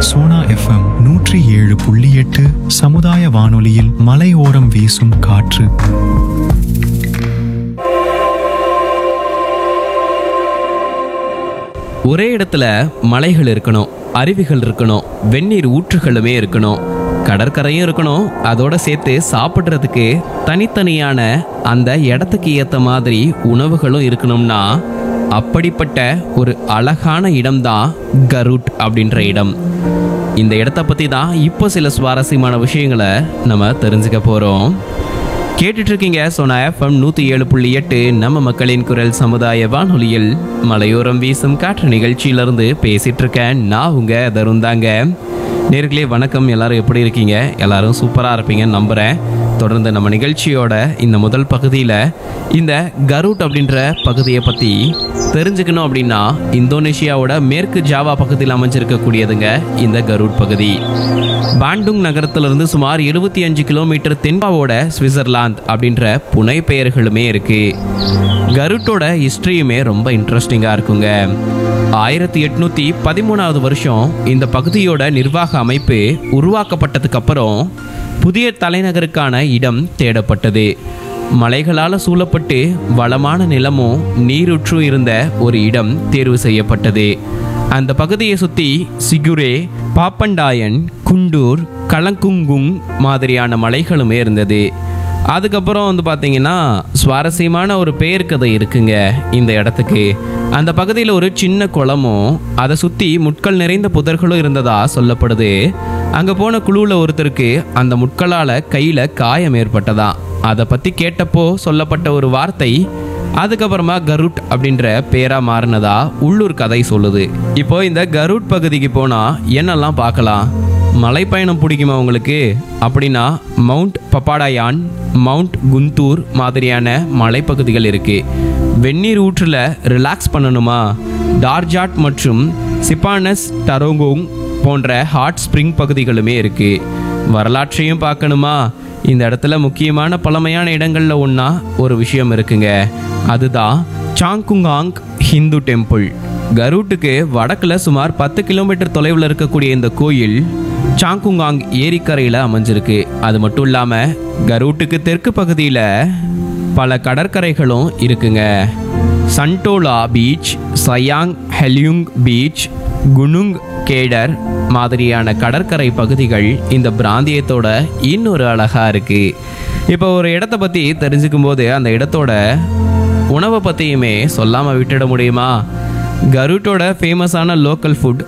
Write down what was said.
Sona FM நூற்றி ஏழு புள்ளி எட்டு சமுதாய வானொலியில் மலையோரம் வீசும் காற்று ஒரே இடத்துல மலைகள் இருக்கணும் அருவிகள் இருக்கணும் வெந்நீர் ஊற்றுகளுமே இருக்கணும் கடற்கரையும் இருக்கணும் அதோட சேர்த்து சாப்பிட்றதுக்கு தனித்தனியான அந்த இடத்துக்கு ஏற்ற மாதிரி உணவுகளும் இருக்கணும்னா அப்படிப்பட்ட ஒரு அழகான இடம்தான் கருட் அப்படின்ற இடம் இந்த இடத்த பற்றி தான் இப்போ சில சுவாரஸ்யமான விஷயங்களை நம்ம தெரிஞ்சுக்க போகிறோம் கேட்டுட்டு இருக்கீங்க சோனா எஃப்எம் நூற்றி ஏழு புள்ளி எட்டு நம்ம மக்களின் குரல் சமுதாய வானொலியில் மலையோரம் வீசும் காற்று நிகழ்ச்சியிலிருந்து பேசிட்டு இருக்கேன் நான் உங்க தருந்தாங்க நேர்களே வணக்கம் எல்லாரும் எப்படி இருக்கீங்க எல்லாரும் சூப்பராக இருப்பீங்கன்னு நம்புகிறேன் தொடர்ந்து நம்ம நிகழ்ச்சியோட இந்த முதல் பகுதியில் இந்த கரூட் அப்படின்ற பகுதியை பற்றி தெரிஞ்சுக்கணும் அப்படின்னா இந்தோனேஷியாவோட மேற்கு ஜாவா பகுதியில் அமைஞ்சிருக்கக்கூடியதுங்க இந்த கரூட் பகுதி பாண்டுங் நகரத்திலிருந்து சுமார் 75 அஞ்சு கிலோமீட்டர் தென்பாவோட சுவிட்சர்லாந்து அப்படின்ற புனை பெயர்களுமே இருக்கு கருட்டோட ஹிஸ்டரியுமே ரொம்ப இன்ட்ரெஸ்டிங்காக இருக்குங்க ஆயிரத்தி எட்நூத்தி பதிமூணாவது வருஷம் இந்த பகுதியோட நிர்வாக அமைப்பு உருவாக்கப்பட்டதுக்கு அப்புறம் புதிய தலைநகருக்கான இடம் தேடப்பட்டது மலைகளால் சூழப்பட்டு வளமான நிலமும் நீருற்றும் இருந்த ஒரு இடம் தேர்வு செய்யப்பட்டது அந்த பகுதியை சுற்றி சிகுரே பாப்பண்டாயன் குண்டூர் கலங்குங்குங் மாதிரியான மலைகளுமே இருந்தது அதுக்கப்புறம் வந்து பார்த்தீங்கன்னா சுவாரஸ்யமான ஒரு பெயர் கதை இருக்குங்க இந்த இடத்துக்கு அந்த பகுதியில் ஒரு சின்ன குளமும் அதை சுற்றி முட்கள் நிறைந்த புதர்களும் இருந்ததா சொல்லப்படுது அங்கே போன குழுவில் ஒருத்தருக்கு அந்த முட்களால் கையில் காயம் ஏற்பட்டதா அதை பற்றி கேட்டப்போ சொல்லப்பட்ட ஒரு வார்த்தை அதுக்கப்புறமா கருட் அப்படின்ற பேரா மாறினதா உள்ளூர் கதை சொல்லுது இப்போ இந்த கருட் பகுதிக்கு போனா என்னெல்லாம் பார்க்கலாம் மலைப்பயணம் பிடிக்குமா உங்களுக்கு அப்படின்னா மவுண்ட் பப்பாடாயான் மவுண்ட் குந்தூர் மாதிரியான மலைப்பகுதிகள் இருக்கு வெந்நீர் ஊற்றுல ரிலாக்ஸ் பண்ணணுமா டார்ஜாட் மற்றும் சிப்பானஸ் டரோங்கோங் போன்ற ஹாட் ஸ்ப்ரிங் பகுதிகளுமே இருக்கு வரலாற்றையும் பார்க்கணுமா இந்த இடத்துல முக்கியமான பழமையான இடங்கள்ல ஒன்றா ஒரு விஷயம் இருக்குங்க அதுதான் சாங்குங்காங் ஹிந்து டெம்பிள் கரூட்டுக்கு வடக்குல சுமார் பத்து கிலோமீட்டர் தொலைவில் இருக்கக்கூடிய இந்த கோயில் சாங்குங்காங் ஏரிக்கரையில் அமைஞ்சிருக்கு அது மட்டும் இல்லாமல் கரூட்டுக்கு தெற்கு பகுதியில் பல கடற்கரைகளும் இருக்குங்க சன்டோலா பீச் சயாங் ஹெலியுங் பீச் குனுங் கேடர் மாதிரியான கடற்கரை பகுதிகள் இந்த பிராந்தியத்தோட இன்னொரு அழகா இருக்கு இப்போ ஒரு இடத்த பற்றி தெரிஞ்சுக்கும் போது அந்த இடத்தோட உணவை பற்றியுமே சொல்லாமல் விட்டுட முடியுமா கருட்டோட ஃபேமஸான லோக்கல் ஃபுட்